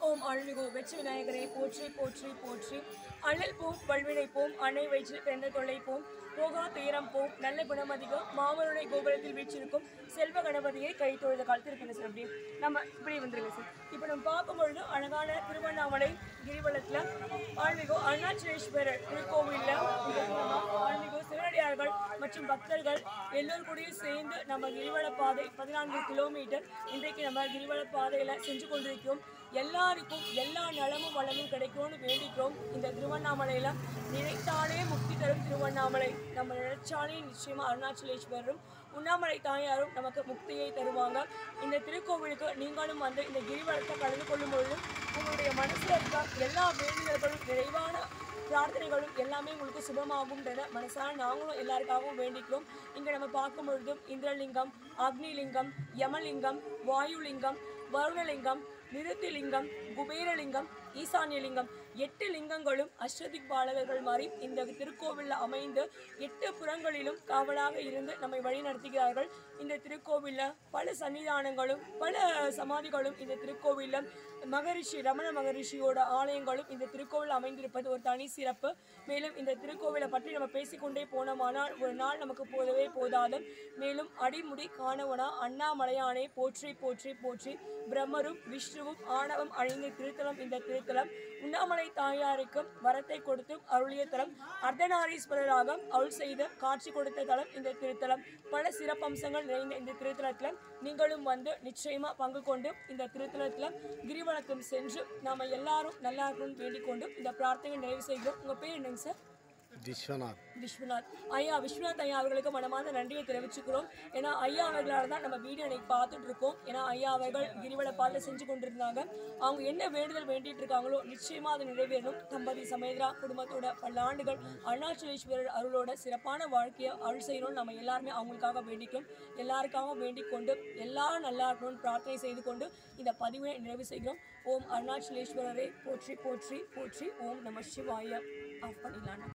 ஓம் அருள்மிகு வெற்றி விநாயகரை போற்றி போற்றி போற்றி அண்ணல் போம் வல்வினை போம் அன்னை வயிற்றில் பிறந்த தொல்லை போம் போகா துயரம் போம் நல்ல குணமதிகம் மாமருடைய கோபுரத்தில் வீற்றிருக்கும் செல்வ கணபதியை கை தொழுத காலத்தில் இருக்குங்க சார் அப்படி நம்ம இப்படி வந்துருங்க சார் இப்போ நம்ம பார்க்கும் பொழுது அழகான திருவண்ணாமலை கிரிவலத்தில் ஆன்மீக அருணாச்சலேஸ்வரர் திருக்கோவிலில் ஆன்மீக சிவனடியார்கள் மற்றும் பக்தர்கள் எல்லோரும் கூடயும் சேர்ந்து நம்ம கிரிவல பாதை பதினான்கு கிலோமீட்டர் இன்றைக்கு நம்ம கிரிவல பாதையில் செஞ்சு கொண்டிருக்கிறோம் எல்லாருக்கும் எல்லா நலமும் வளமும் கிடைக்கும்னு வேண்டிக்கிறோம் இந்த திருவண்ணாமலையில் நினைத்தாலே முக்தி தரும் திருவண்ணாமலை நம்ம நினைச்சாலே நிச்சயமாக அருணாச்சலேஸ்வரரும் உண்ணாமலை தாயாரும் நமக்கு முக்தியை தருவாங்க இந்த திருக்கோவிலுக்கு நீங்களும் வந்து இந்த கிரிவலத்தை கலந்து கொள்ளும் பொழுது உங்களுடைய மனசில் இருக்க எல்லா வேண்டுதல்களும் நிறைவான பிரார்த்தனைகளும் எல்லாமே உங்களுக்கு சுபமாகும்ன்றத மனசார நாங்களும் எல்லாருக்காகவும் வேண்டிக்கிறோம் இங்கே நம்ம பார்க்கும் பொழுதும் இந்திரலிங்கம் அக்னிலிங்கம் யமலிங்கம் வாயுலிங்கம் வருணலிங்கம் நிருத்திலிங்கம் குபேரலிங்கம் ஈசான்யலிங்கம் எட்டு லிங்கங்களும் அஷ்டதிக் பாலகர்கள் மாதிரி இந்த திருக்கோவிலில் அமைந்து எட்டு புறங்களிலும் காவலாக இருந்து நம்மை வழி நடத்துகிறார்கள் இந்த திருக்கோவிலில் பல சன்னிதானங்களும் பல சமாதிகளும் இந்த திருக்கோவிலில் மகரிஷி ரமண மகரிஷியோட ஆலயங்களும் இந்த திருக்கோவில் அமைந்திருப்பது ஒரு தனி சிறப்பு மேலும் இந்த திருக்கோவிலை பற்றி நம்ம பேசிக்கொண்டே போனோமானால் ஒரு நாள் நமக்கு போதவே போதாது மேலும் அடிமுடி காணவனா அண்ணாமலையானே போற்றி போற்றி போற்றி பிரம்மரும் விஷ்ணுவும் ஆணவம் அழிந்த திருத்தலம் இந்த திருத்தலம் உண்ணாமலை தாயாருக்கு வரத்தை கொடுத்து அருளிய தலம் அர்த்தநாரீஸ்வரராக அருள் செய்து காட்சி கொடுத்த தலம் இந்த திருத்தலம் பல சிறப்பம்சங்கள் நிறைந்த இந்த திருத்தலத்தில் நீங்களும் வந்து நிச்சயமா பங்கு கொண்டு இந்த திருத்தலத்தில் கிரிவலத்தும் சென்று நாம எல்லாரும் நல்லா இருக்கணும்னு வேண்டிக் கொண்டு இந்த பிரார்த்தனை நிறைவு செய்கிறோம் உங்க பேர் என்னங்க சார் விஸ்வநாத் விஸ்வநாத் ஐயா விஸ்வநாத் ஐயா அவர்களுக்கு மனமார்ந்த நன்றியை தெரிவிச்சுக்கிறோம் ஏன்னா ஐயா அவர்களால் தான் நம்ம வீடியோ இன்னைக்கு பார்த்துட்டு இருக்கோம் ஏன்னா ஐயா அவர்கள் கிரிவல பாதை செஞ்சு கொண்டிருந்தாங்க அவங்க என்ன வேண்டுதல் வேண்டிட்டு இருக்காங்களோ நிச்சயமா அது நிறைவேறணும் தம்பதி சமேதரா குடும்பத்தோட பல்லாண்டுகள் அருணாச்சலேஸ்வரர் அருளோட சிறப்பான வாழ்க்கையை அருள் செய்யணும்னு நம்ம எல்லாருமே அவங்களுக்காக வேண்டிக்கும் எல்லாருக்காகவும் வேண்டிக் கொண்டு எல்லாரும் நல்லா இருக்கணும்னு பிரார்த்தனை செய்து கொண்டு இந்த பதிவை நிறைவு செய்கிறோம் ஓம் அருணாச்சலேஸ்வரரை போற்றி போற்றி போற்றி ஓம் நம சிவாய ஆஃப் பண்ணிடலாம்